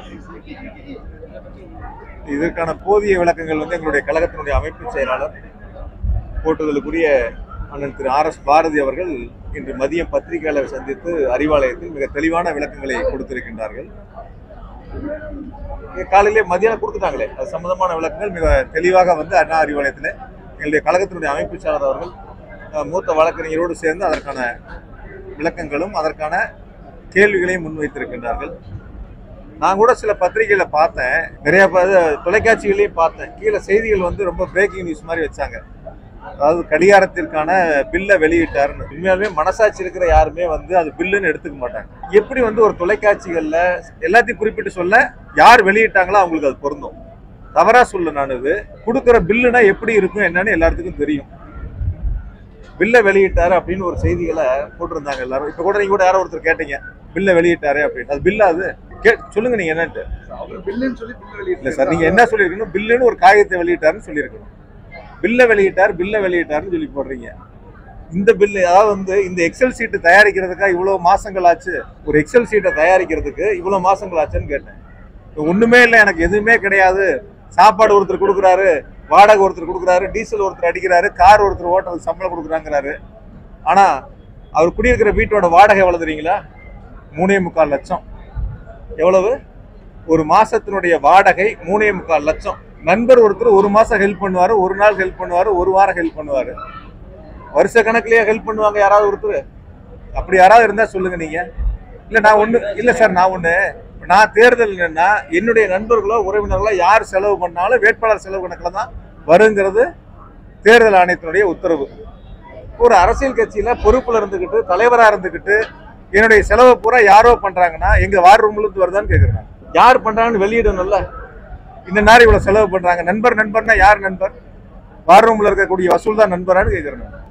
இதற்கான போதிய விளக்கங்கள் வந்து எங்களுடைய கழகத்தினுடைய அமைப்பு செயலாளர் போற்றுதலுக்குரிய அண்ணன் திரு ஆர் எஸ் பாரதி அவர்கள் இன்று மதியம் பத்திரிகையாளர் சந்தித்து அறிவாலயத்தில் மிக தெளிவான விளக்கங்களை கொடுத்திருக்கின்றார்கள் இங்க காலையிலே மதியானம் கொடுத்துட்டாங்களே அது சம்பந்தமான விளக்கங்கள் மிக தெளிவாக வந்து அண்ணா அறிவாலயத்தில் எங்களுடைய கழகத்தினுடைய அமைப்பு செயலாளர் அவர்கள் அஹ், மூத்த வழக்கறிஞரோடு சேர்ந்து அதற்கான விளக்கங்களும் அதற்கான கேள்விகளையும் முன்வைத்திருக்கின்றார்கள் நான் கூட சில பத்திரிகைகளை பார்த்தேன் நிறைய ப- தொலைக்காட்சிகளையும் பார்த்தேன் கீழே செய்திகள் வந்து ரொம்ப பிரேக்கிங் நியூஸ் மாதிரி வச்சாங்க அதாவது கடிகாரத்திற்கான பில்லை வெளியிட்டாருன்னு உண்மையாலுமே மனசாட்சி இருக்கிற யாருமே வந்து அது பில்லுன்னு எடுத்துக்க மாட்டாங்க எப்படி வந்து ஒரு தொலைக்காட்சிகள்ல எல்லாத்தையும் குறிப்பிட்டு சொல்ல யார் வெளியிட்டாங்களோ அவங்களுக்கு அது பொருந்தும் தவறா சொல்ல நான் இது கொடுக்குற பில்லுனா எப்படி இருக்கும் என்னன்னு எல்லாத்துக்கும் தெரியும் பில்லை வெளியிட்டாரு அப்படின்னு ஒரு செய்திகளை போட்டிருந்தாங்க எல்லாரும் இப்ப கூட நீங்க கூட யாரோ ஒருத்தர் கேட்டீங்க பில்லை வெளியிட்டாரு அப்படின்னு அது பில்லா அது கே சொல்லுங்க நீங்க என்னன்ட்டு அவர் பில்லுன்னு சொல்லி பில் இல்ல சார் நீங்க என்ன சொல்லியிருக்கணும் பில்லுன்னு ஒரு காகிதத்தை வெளியிட்டாருன்னு சொல்லியிருக்கணும் பில்லை வெளியிட்டார் பில்லை வெளியிட்டாருன்னு சொல்லி போடுறீங்க இந்த பில்லு அதாவது வந்து இந்த எக்ஸல் சீட்டு தயாரிக்கிறதுக்காக இவ்வளவு மாசங்கள் ஆச்சு ஒரு எக்ஸல் சீட்டை தயாரிக்கிறதுக்கு இவ்வளவு மாசங்கள் ஆச்சுன்னு கேட்டேன் இப்ப ஒண்ணுமே இல்லை எனக்கு எதுவுமே கிடையாது சாப்பாடு ஒருத்தர் கொடுக்குறாரு வாடகை ஒருத்தர் கொடுக்குறாரு டீசல் ஒருத்தர் அடிக்கிறாரு கார் ஒருத்தர் ஓட்டுறது சம்பளம் கொடுக்குறாங்கிறாரு ஆனா அவர் குடியிருக்கிற வீட்டோட வாடகை எவ்வளவு தெரியுங்களா மூணே முக்கால் லட்சம் எவ்வளவு ஒரு மாசத்தினுடைய வாடகை மூணே முக்கால் லட்சம் நண்பர் ஒருத்தர் ஒரு மாசம் ஹெல்ப் பண்ணுவாரு ஒரு நாள் ஹெல்ப் பண்ணுவாரு ஒரு வாரம் ஹெல்ப் பண்ணுவாரு வருஷ கணக்குலயே ஹெல்ப் பண்ணுவாங்க யாராவது ஒருத்தர் அப்படி யாராவது இருந்தா சொல்லுங்க நீங்க இல்ல நான் ஒண்ணு இல்ல சார் நான் ஒண்ணு நான் தேர்தல் நின்னா என்னுடைய நண்பர்களோ உறவினர்களோ யார் செலவு பண்ணாலும் வேட்பாளர் செலவு கணக்குல தான் வருங்கிறது தேர்தல் ஆணையத்தினுடைய உத்தரவு ஒரு அரசியல் கட்சியில பொறுப்புல இருந்துகிட்டு தலைவரா இருந்துகிட்டு என்னுடைய செலவை பூரா யாரோ பண்றாங்கன்னா எங்க வார் ரூம்ல இருந்து வருதான்னு கேக்குறேன் யார் பண்றாங்கன்னு வெளியிடணும்ல இந்த நாள் இவ்வளவு செலவு பண்றாங்க நண்பர் நண்பர்னா யார் நண்பர் வார் ரூம்ல இருக்கக்கூடிய வசூல் தான் நண்பரான்னு கேக்குறேன் நான்.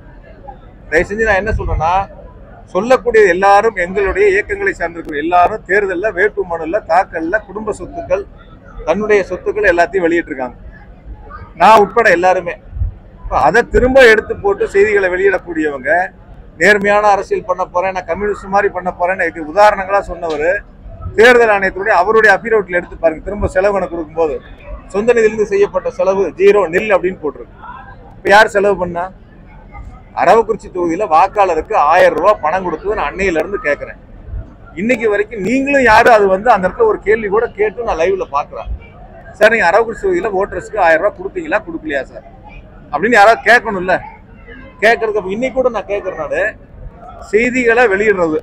தயவு செஞ்சு நான் என்ன சொல்றேன்னா சொல்லக்கூடிய எல்லாரும் எங்களுடைய இயக்கங்களை சார்ந்திருக்கிற எல்லாரும் தேர்தலில் வேட்புமனுல தாக்கல்ல குடும்ப சொத்துக்கள் தன்னுடைய சொத்துக்கள் எல்லாத்தையும் வெளியிட்டிருக்காங்க நான் உட்பட எல்லாருமே இப்ப அதை திரும்ப எடுத்து போட்டு செய்திகளை வெளியிடக்கூடியவங்க நேர்மையான அரசியல் பண்ண போறேன் நான் கம்யூனிஸ்ட் மாதிரி பண்ண போறேன்னு எனக்கு உதாரணங்களா சொன்னவர் தேர்தல் ஆணையத்துடைய அவருடைய அபிரோட்டில் எடுத்து பாருங்க திரும்ப செலவு கணக்கு கொடுக்கும்போது சொந்த நிதியிலிருந்து செய்யப்பட்ட செலவு ஜீரோ நில் அப்படின்னு போட்டிருக்கு இப்ப யார் செலவு பண்ணா அரவக்குறிச்சி தொகுதியில வாக்காளருக்கு ஆயிரம் ரூபாய் பணம் கொடுத்தது நான் அன்னையில இருந்து கேட்கறேன் இன்னைக்கு வரைக்கும் நீங்களும் யாரும் அது வந்து அந்த இடத்துல ஒரு கேள்வி கூட கேட்டு நான் லைவ்ல பாக்குறேன் சார் நீங்க அரவக்குறிச்சி தொகுதியில ஓட்டர்ஸ்க்கு ஆயிரம் ரூபாய் கொடுத்தீங்களா கொடுக்கலையா சார் அப்படின்னு யாராவது கேட்கணும்ல கேட்கறதுக்கு அப்ப இன்னைக்கு கூட நான் கேட்கறேன் நானு செய்திகளை வெளியிடுறது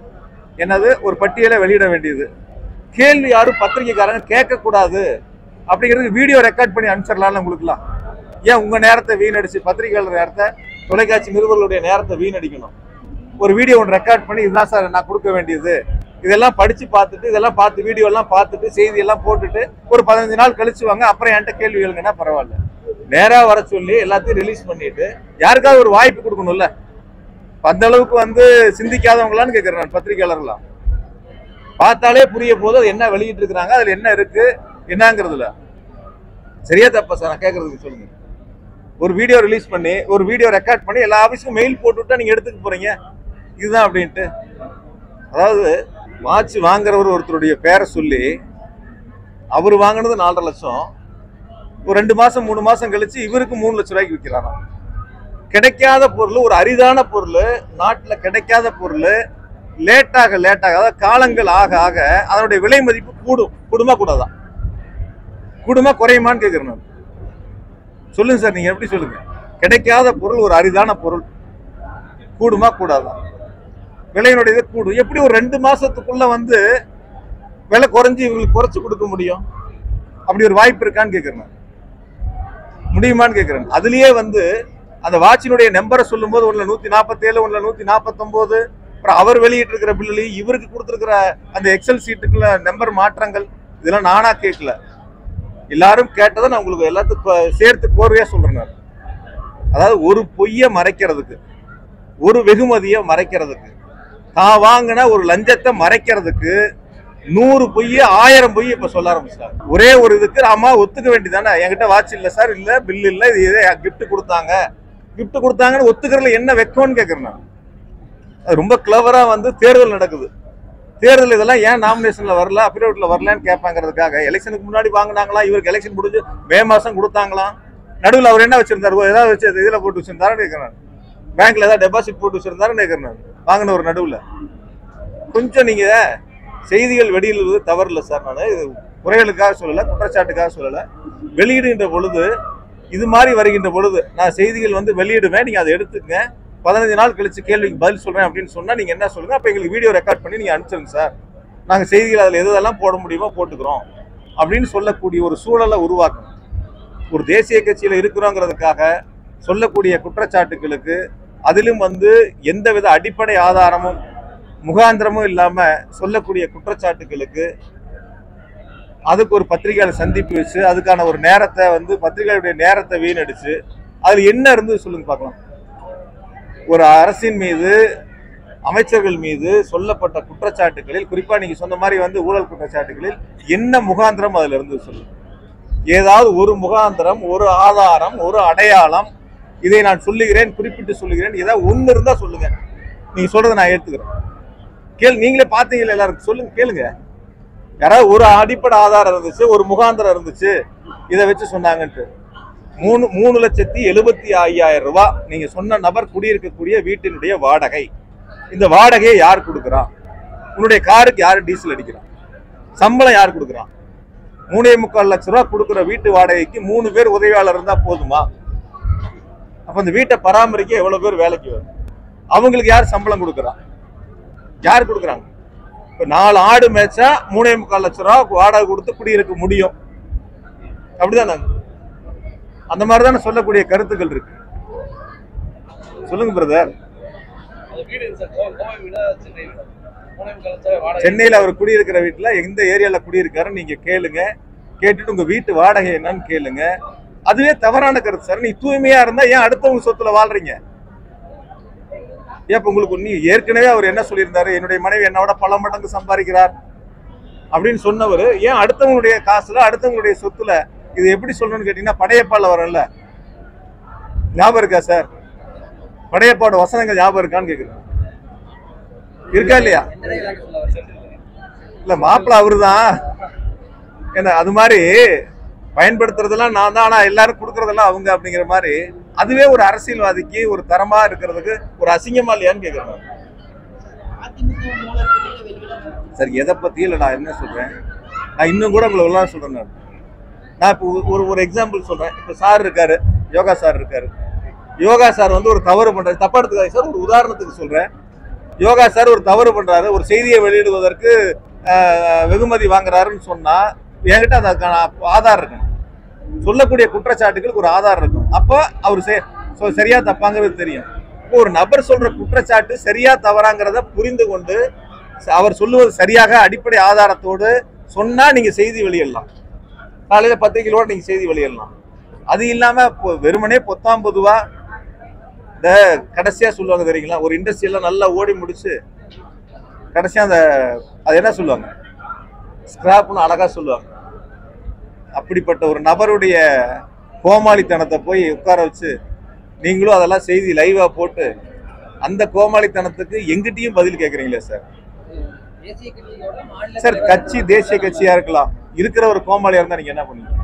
என்னது ஒரு பட்டியலை வெளியிட வேண்டியது கேள்வி யாரும் பத்திரிகைக்காரங்க கேட்கக்கூடாது அப்படிங்கிறதுக்கு வீடியோ ரெக்கார்ட் பண்ணி அனுப்பிச்சிடலாம்ல உங்களுக்குலாம் ஏன் உங்க நேரத்தை வீணடிச்சு பத்திரிகையாளர் நேரத்தை தொலைக்காட்சி நிருபர்களுடைய நேரத்தை வீணடிக்கணும் ஒரு வீடியோ ஒன்று ரெக்கார்ட் பண்ணி இதுதான் சார் நான் கொடுக்க வேண்டியது இதெல்லாம் படிச்சு பார்த்துட்டு இதெல்லாம் பார்த்து வீடியோ எல்லாம் பார்த்துட்டு செய்தி எல்லாம் போட்டுட்டு ஒரு பதினஞ்சு நாள் கழிச்சு வாங்க அப்புறம் என்கிட்ட கேள்வி கேளுங்கன்னா பரவாயில்ல நேரா வர சொல்லி எல்லாத்தையும் ரிலீஸ் பண்ணிட்டு யாருக்காவது ஒரு வாய்ப்பு கொடுக்கணும்ல இப்ப அந்த அளவுக்கு வந்து சிந்திக்காதவங்களான்னு கேட்கறேன் நான் பத்திரிகையாளர்லாம் பார்த்தாலே புரிய போது அது என்ன வெளியிட்டு இருக்கிறாங்க அதுல என்ன இருக்கு என்னங்கிறதுல சரியா தப்பா சார் நான் கேட்கறதுக்கு சொல்லுங்க ஒரு வீடியோ ரிலீஸ் பண்ணி ஒரு வீடியோ ரெக்கார்ட் பண்ணி எல்லா ஆஃபீஸுக்கும் மெயில் போட்டு விட்டா நீங்க எடுத்துக்க போறீங்க இதுதான் அப்படின்ட்டு அதாவது வாட்ச் வாங்குறவர் ஒருத்தருடைய பேரை சொல்லி அவர் வாங்கினது நாலரை லட்சம் ஒரு ரெண்டு மாசம் மூணு மாசம் கழிச்சு இவருக்கு மூணு லட்சம் ரூபாய்க்கு விற்கிறாராம் கிடைக்காத பொருள் ஒரு அரிதான பொருள் நாட்டில் கிடைக்காத பொருள் லேட்டாக லேட்டாக அதாவது காலங்கள் ஆக ஆக அதனுடைய விலை மதிப்பு கூடும் கூடுமா கூடாதா கூடுமா குறையுமான்னு கேட்குறேன் நான் சொல்லுங்க சார் நீங்க எப்படி சொல்லுங்க கிடைக்காத பொருள் ஒரு அரிதான பொருள் கூடுமா கூடாதா விலையினுடைய இது கூடும் எப்படி ஒரு ரெண்டு மாசத்துக்குள்ள வந்து விலை குறைஞ்சு இவங்களுக்கு குறைச்சு கொடுக்க முடியும் அப்படி ஒரு வாய்ப்பு இருக்கான்னு கேட்குறேன் நான். முடியுமான்னு கேட்குறேன் அதுலயே வந்து அந்த வாட்சினுடைய நம்பரை சொல்லும்போது ஒன்றில் நூற்றி நாற்பத்தேழு ஒன்றில் நூற்றி நாற்பத்தொம்போது அப்புறம் அவர் வெளியிட்டிருக்கிற பில்லுலையும் இவருக்கு கொடுத்துருக்கிற அந்த எக்ஸல் சீட்டுக்குள்ள நம்பர் மாற்றங்கள் இதெல்லாம் நானா கேட்கல எல்லாரும் கேட்டதை நான் உங்களுக்கு எல்லாத்துக்கும் சேர்த்து கோர்வையா சொல்றேன் நான் அதாவது ஒரு பொய்யை மறைக்கிறதுக்கு ஒரு வெகுமதியை மறைக்கிறதுக்கு தான் வாங்கின ஒரு லஞ்சத்தை மறைக்கிறதுக்கு நூறு பொய் ஆயிரம் பொய் இப்ப சொல்ல ஆரம்பிச்சிட்டாங்க ஒரே ஒரு இதுக்கு ஆமா ஒத்துக்க வேண்டியதானே என்கிட்ட வாட்ச் இல்ல சார் இல்ல பில் இல்ல இது இதே கிஃப்ட் கொடுத்தாங்க கிஃப்ட் கொடுத்தாங்கன்னு ஒத்துக்கிறதுல என்ன வெக்கம்னு கேட்கறேன் நான் அது ரொம்ப கிளவரா வந்து தேர்தல் நடக்குது தேர்தல் இதெல்லாம் ஏன் நாமினேஷன்ல வரல அபிரோட்ல வரலன்னு கேட்பாங்கிறதுக்காக எலெக்ஷனுக்கு முன்னாடி வாங்கினாங்களா இவருக்கு எலெக்ஷன் முடிஞ்சு மே மாசம் கொடுத்தாங்களாம் நடுவில் அவர் என்ன வச்சிருந்தாரு ஓ, ஏதாவது வச்சு இதுல போட்டு வச்சிருந்தாருன்னு கேட்கிறேன் பேங்க்ல ஏதாவது டெபாசிட் போட்டு வச்சிருந்தாருன்னு கேட்கிறேன் நான். வாங்கின ஒரு நடுவில் கொஞ்சம் நீங்க செய்திகள் வெளியிடுவது தவறு இல்லை சார் நான் இது குறைகளுக்காக சொல்லல குற்றச்சாட்டுக்காக சொல்லல வெளியிடுகின்ற பொழுது இது மாதிரி வருகின்ற பொழுது நான் செய்திகள் வந்து வெளியிடுவேன் நீங்க அதை எடுத்துக்கங்க பதினஞ்சு நாள் கழிச்சு கேள்விக்கு பதில் சொல்றேன் அப்படின்னு சொன்னா நீங்க என்ன சொல்லுங்க அப்ப எங்களுக்கு வீடியோ ரெக்கார்ட் பண்ணி நீங்க அனுப்பிச்சிருங்க சார் நாங்க செய்திகள் அதுல எது எதெல்லாம் போட முடியுமோ போட்டுக்கிறோம் அப்படின்னு சொல்லக்கூடிய ஒரு சூழலை உருவாக்கணும் ஒரு தேசிய கட்சியில இருக்கிறோங்கிறதுக்காக சொல்லக்கூடிய குற்றச்சாட்டுகளுக்கு அதிலும் வந்து எந்தவித அடிப்படை ஆதாரமும் முகாந்திரமும் இல்லாம சொல்லக்கூடிய குற்றச்சாட்டுகளுக்கு அதுக்கு ஒரு பத்திரிகையாளர் சந்திப்பு வச்சு அதுக்கான ஒரு நேரத்தை வந்து பத்திரிகையாளருடைய நேரத்தை வீணடிச்சு அதுல என்ன இருந்து சொல்லுங்க பார்க்கலாம் ஒரு அரசின் மீது அமைச்சர்கள் மீது சொல்லப்பட்ட குற்றச்சாட்டுகளில் குறிப்பா நீங்க சொன்ன மாதிரி வந்து ஊழல் குற்றச்சாட்டுகளில் என்ன முகாந்திரம் அதுல இருந்து சொல்லுங்க ஏதாவது ஒரு முகாந்திரம் ஒரு ஆதாரம் ஒரு அடையாளம் இதை நான் சொல்லுகிறேன் குறிப்பிட்டு சொல்லுகிறேன் ஏதாவது ஒண்ணு இருந்தா சொல்லுங்க நீங்க சொல்றதை நான் ஏத்துக்கிறேன் கேள் நீங்களே பார்த்தீங்களா எல்லாரும் சொல்லுங்க கேளுங்க யாராவது ஒரு அடிப்படை ஆதாரம் இருந்துச்சு ஒரு முகாந்திரம் இருந்துச்சு இதை வச்சு சொன்னாங்கன்ட்டு மூணு மூணு லட்சத்தி எழுபத்தி ஐயாயிரம் ரூபாய் நீங்க சொன்ன நபர் குடியிருக்கக்கூடிய வீட்டினுடைய வாடகை இந்த வாடகையை யார் கொடுக்குறா உன்னுடைய காருக்கு யார் டீசல் அடிக்கிறான் சம்பளம் யார் கொடுக்குறான் மூணே முக்கால் லட்ச ரூபா கொடுக்குற வீட்டு வாடகைக்கு மூணு பேர் உதவியாளர் இருந்தா போதுமா அப்ப அந்த வீட்டை பராமரிக்க எவ்வளவு பேர் வேலைக்கு வரும் அவங்களுக்கு யார் சம்பளம் கொடுக்குறா யார் கொடுக்குறாங்க இப்ப நாலு ஆடு மேய்ச்சா மூணே முக்கால் லட்ச ரூபா வாடகை கொடுத்து குடியிருக்க முடியும் அப்படிதானே அந்த மாதிரி தானே சொல்லக்கூடிய கருத்துக்கள் இருக்கு சொல்லுங்க பிரதர் அது வீடு சார் கோவை கோவை வீடா சென்னை வீடா மூணே முக்கால் லட்சம் வாடகை சென்னையில அவர் குடியிருக்கிற வீட்டுல எந்த ஏரியால குடியிருக்காருன்னு நீங்க கேளுங்க கேட்டுட்டு உங்க வீட்டு வாடகை என்னன்னு கேளுங்க அதுவே தவறான கருத்து சார் நீ தூய்மையா இருந்தா ஏன் அடுத்தவங்க சொத்துல வாழ்றீங்க ஏன் இப்ப உங்களுக்கு நீ ஏற்கனவே அவர் என்ன சொல்லியிருந்தாரு என்னுடைய மனைவி என்னோட பல மடங்கு சம்பாதிக்கிறார் அப்படின்னு சொன்னவர் ஏன் அடுத்தவங்களுடைய காசுல அடுத்தவங்களுடைய சொத்துல இது எப்படி சொல்லணும்னு கேட்டீங்கன்னா படையப்பால வரல ஞாபகம் இருக்கா சார் படையப்பாவோட வசனங்கள் ஞாபகம் இருக்கான்னு கேக்குறேன் இருக்கா இல்லையா எந்த டைலாக் சொல்ல வர சென்னையில் இல்ல மாப்பிள்ள அவருதான் என்ன அது மாதிரி பயன்படுத்துறதெல்லாம் நான் தான் ஆனா எல்லாரும் கொடுக்கறதெல்லாம் அவங்க அப்படிங்கிற மாதிரி அதுவே ஒரு அரசியல்வாதிக்கு ஒரு தரமா இருக்கிறதுக்கு ஒரு அசிங்கமா இல்லையான்னு கேக்குறேன் சரி எதை பத்தியும் இல்லை நான் என்ன சொல்றேன் நான் இன்னும் கூட உங்களை எல்லாம் சொல்றேன் நான் நான் இப்போ ஒரு ஒரு எக்ஸாம்பிள் சொல்றேன் இப்போ சார் இருக்காரு யோகா சார் இருக்காரு யோகா சார் வந்து ஒரு தவறு பண்றாரு தப்பா எடுத்துக்காது சார் ஒரு உதாரணத்துக்கு சொல்றேன் யோகா சார் ஒரு தவறு பண்றாரு ஒரு செய்தியை வெளியிடுவதற்கு ஆஹ், வெகுமதி வாங்குறாருன்னு சொன்னா என்கிட்ட அதுக்கான ஆதாரம் இருக்கணும் சொல்லக்கூடிய குற்றச்சாட்டுகளுக்கு ஒரு ஆதாரம் இருக்கும் அப்போ அவர் செ- சொ- சரியா தப்பாங்கிறது தெரியும் இப்போ ஒரு நபர் சொல்ற குற்றச்சாட்டு சரியா தவறாங்கிறத புரிந்து கொண்டு ச- அவர் சொல்லுவது சரியாக அடிப்படை ஆதாரத்தோடு சொன்னா நீங்க செய்தி வெளியிடலாம் காலையில பத்திரிகைகளோட நீங்க செய்தி வெளியிடலாம் அது இல்லாம பொ- வெறுமனே பொத்தாம் பொதுவா இந்த கடைசியா சொல்லுவாங்க தெரியுங்களா ஒரு இண்டஸ்ட்ரியெல்லாம் நல்லா ஓடி முடிச்சு கடைசியா அந்த அது என்ன சொல்லுவாங்க ஸ்கிராப்னு அழகா சொல்லுவாங்க அப்படிப்பட்ட ஒரு நபருடைய கோமாளித்தனத்தை போய் உட்கார வச்சு நீங்களும் அதெல்லாம் செய்தி லைவா போட்டு அந்த கோமாளித்தனத்துக்கு எங்கிட்டயும் பதில் கேட்குறீங்களே சார் தேசிய கட்சியோட மாநில சார் கட்சி தேசிய கட்சியா இருக்கலாம் இருக்கிற ஒரு கோமாளியா இருந்தா நீங்க என்ன பண்ணுவீங்க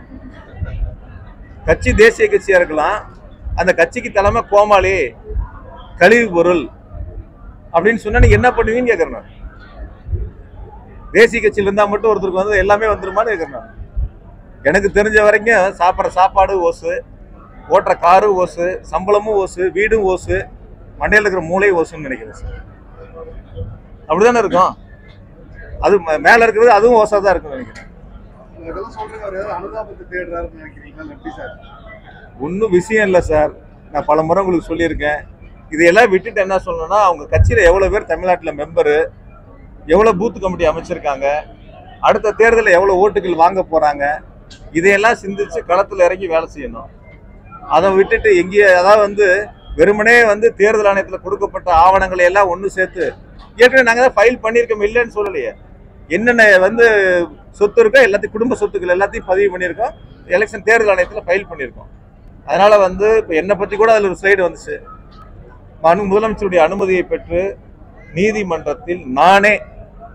கட்சி தேசிய கட்சியா இருக்கலாம் அந்த கட்சிக்கு தலைமை கோமாளி கழிவு பொருள் அப்படின்னு சொன்னா நீங்க என்ன பண்ணுவீங்கன்னு கேக்குறேன் நான். தேசிய கட்சியில இருந்தா மட்டும் ஒருத்தருக்கு வந்து எல்லாமே வந்துருமான்னு கேக்குறேன் நான். எனக்கு தெரிஞ்ச வரைக்கும் சாப்பிட்ற சாப்பாடு ஓசு ஓட்டுற காரு ஓசு சம்பளமும் ஓசு வீடும் ஓசு மண்டையில் இருக்கிற மூளை ஓசுன்னு நினைக்கிறேன் சார் அப்படிதானே இருக்கும் அது ம- மேல இருக்கிறது அதுவும் ஓசா தான் இருக்கும் நினைக்கிறேன் இதெல்லாம் சொல்றீங்க அவர் ஏதாவது அனுதாபத்தை தேடுறாருன்னு நினைக்கிறீங்களா எப்படி சார் ஒன்றும் விஷயம் இல்லை சார் நான் பல முறை உங்களுக்கு சொல்லியிருக்கேன் இதையெல்லாம் விட்டுட்டு என்ன சொல்லணும்னா அவங்க கட்சியில் எவ்வளோ பேர் தமிழ்நாட்டில் மெம்பரு எவ்வளோ பூத் கமிட்டி அமைச்சிருக்காங்க அடுத்த தேர்தலில் எவ்வளோ ஓட்டுகள் வாங்க போகிறாங்க இதையெல்லாம் சிந்திச்சு களத்தில் இறங்கி வேலை செய்யணும் அதை விட்டுட்டு எங்கேயே அதாவது வந்து வெறுமனே வந்து தேர்தல் ஆணையத்தில் கொடுக்கப்பட்ட ஆவணங்களை எல்லாம் ஒன்று சேர்த்து ஏற்கனவே நாங்கள் தான் ஃபைல் பண்ணியிருக்கோம் இல்லைன்னு சொல்லலையே என்னென்ன வந்து சொத்து இருக்கோ எல்லாத்தையும் குடும்ப சொத்துக்கள் எல்லாத்தையும் பதிவு பண்ணியிருக்கோம் எலெக்ஷன் தேர்தல் ஆணையத்தில் ஃபைல் பண்ணியிருக்கோம் அதனால வந்து இப்போ என்னை பற்றி கூட அதில் ஒரு ஸ்லைடு வந்துச்சு மனு முதலமைச்சருடைய அனுமதியை பெற்று நீதிமன்றத்தில் நானே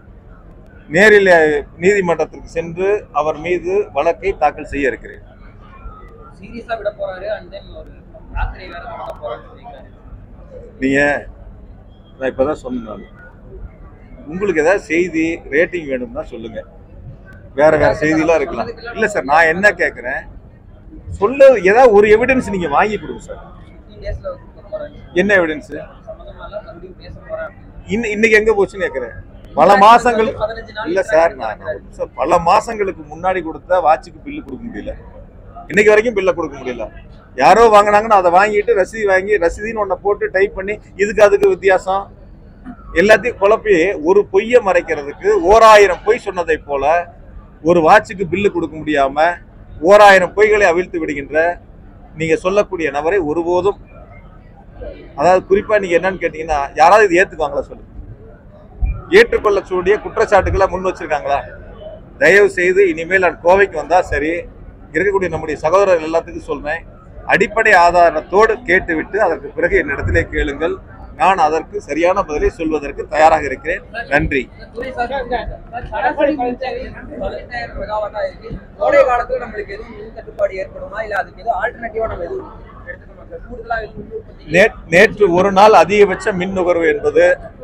நேரில் நீதிமன்றத்திற்கு சென்று அவர் மீது வழக்கை தாக்கல் செய்ய இருக்கிறேன் சீரியஸா விட போறாரு அண்ட் தென் ஒரு ராத்திரி வேற பண்ண போறான்னு சொல்லியிருக்காரு நீங்க நான் இப்பதான் சொன்னேன் நான். உங்களுக்கு ஏதாவது செய்தி ரேட்டிங் வேணும்னா சொல்லுங்க வேற வேற செய்திலாம் இருக்கலாம் இல்ல சார் நான் என்ன கேட்கறேன் சொல்ல ஏதாவது ஒரு எவிடன்ஸ் நீங்க வாங்கி கொடுங்க சார் ஃபிஃப்டீன் டேஸ்ல கொடுக்க போறேன் என்ன எவிடன்ஸ் சம்மந்தமா எல்லாம் மறுபடியும் பேச போறேன் அப்படின்னு. இன்ன இன்னைக்கு எங்க போச்சுன்னு கேட்கறேன் பல மாசங்கள் பதினஞ்சு நாள் இல்ல சார் நான் சார் பல மாசங்களுக்கு முன்னாடி கொடுத்த வாட்சுக்கு பில்லு கொடுக்க முடியல இன்னைக்கு வரைக்கும் பில்ல கொடுக்க முடியல யாரோ வாங்கினாங்கன்னு அதை வாங்கிட்டு ரசீது வாங்கி ரசீதின்னு ஒன்ன போட்டு டைப் பண்ணி இதுக்கு அதுக்கு வித்தியாசம் எல்லாத்தையும் குழப்பி ஒரு பொய்யை மறைக்கிறதுக்கு ஓராயிரம் பொய் சொன்னதை போல ஒரு வாட்சுக்கு பில்லு கொடுக்க முடியாம ஓராயிரம் பொய்களை அவிழ்த்து விடுகின்ற நீங்க சொல்லக்கூடிய நபரை ஒருபோதும் அதாவது குறிப்பா நீங்க என்னன்னு கேட்டீங்கன்னா யாராவது இது ஏத்துக்குவாங்களா சொல்லுங்க ஏற்றுக்கொள்ளக்கூடிய குற்றச்சாட்டுகளை முன் வச்சிருக்காங்களா தயவு செய்து இனிமேல் நான் கோவைக்கு வந்தா சரி இருக்கக்கூடிய நம்முடைய சகோதரர்கள் எல்லாத்துக்கும் சொல்றேன் அடிப்படை ஆதாரத்தோடு கேட்டுவிட்டு அதற்கு பிறகு என்னிடத்திலே கேளுங்கள் நான் அதற்கு சரியான பதிலை சொல்வதற்கு தயாராக இருக்கிறேன் நன்றி துறை சார் சராசரி மின் தேவை பதினெட்டாயிரம் மெகாவாட்டா இருக்கு கோடை காலத்துல நம்மளுக்கு எதுவும் மின் தட்டுப்பாடு ஏற்படுமா இல்ல அதுக்கு எதுவும் ஆல்டர்னேட்டிவா நம்ம எதுவும் எடுத்துக்கணுமா சார் கூடுதலா மின் உற்பத்தி நே- நேற்று ஒரு நாள் அதிகபட்ச மின் நுகர்வு என்பது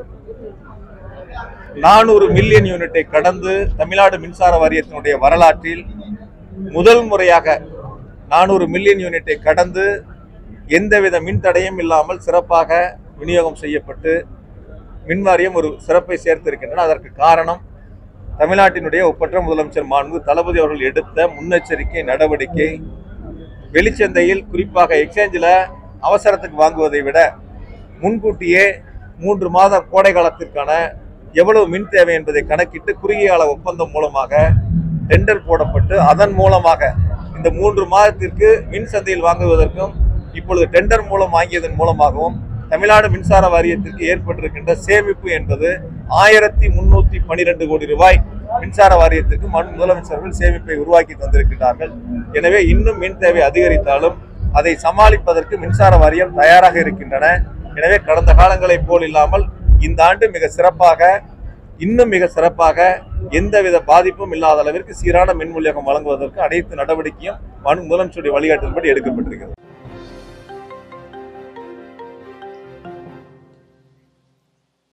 நானூறு மில்லியன் யூனிட்டை கடந்து தமிழ்நாடு மின்சார வாரியத்தினுடைய வரலாற்றில் முதல் முறையாக நானூறு மில்லியன் யூனிட்டை கடந்து எந்தவித மின் தடையும் இல்லாமல் சிறப்பாக விநியோகம் செய்யப்பட்டு மின் வாரியம் ஒரு சிறப்பை சேர்த்திருக்கின்றன அதற்கு காரணம் தமிழ்நாட்டினுடைய ஒப்பற்ற முதலமைச்சர் மாண்பு தளபதி அவர்கள் எடுத்த முன்னெச்சரிக்கை நடவடிக்கை வெளிச்சந்தையில் குறிப்பாக எக்ஸ்சேஞ்சில் அவசரத்துக்கு வாங்குவதை விட முன்கூட்டியே மூன்று மாத கோடை காலத்திற்கான எவ்வளவு மின் தேவை என்பதை கணக்கிட்டு குறுகிய கால ஒப்பந்தம் மூலமாக டெண்டர் போடப்பட்டு அதன் மூலமாக இந்த மூன்று மாதத்திற்கு மின் சந்தையில் வாங்குவதற்கும் இப்பொழுது டெண்டர் மூலம் வாங்கியதன் மூலமாகவும் தமிழ்நாடு மின்சார வாரியத்திற்கு ஏற்பட்டிருக்கின்ற சேமிப்பு என்பது ஆயிரத்தி முன்னூத்தி பனிரெண்டு கோடி ரூபாய் மின்சார வாரியத்திற்கு மண் முதலமைச்சர்கள் சேமிப்பை உருவாக்கி தந்திருக்கிறார்கள் எனவே இன்னும் மின் தேவை அதிகரித்தாலும் அதை சமாளிப்பதற்கு மின்சார வாரியம் தயாராக இருக்கின்றன எனவே கடந்த காலங்களைப் போல் இல்லாமல் இந்த ஆண்டு மிக சிறப்பாக இன்னும் மிக சிறப்பாக எந்தவித பாதிப்பும் இல்லாத அளவிற்கு சீரான மின் விநியோகம் வழங்குவதற்கு அனைத்து நடவடிக்கையும் மனு முதலமைச்சருடைய வழிகாட்டுதல்படி எடுக்கப்பட்டிருக்கிறது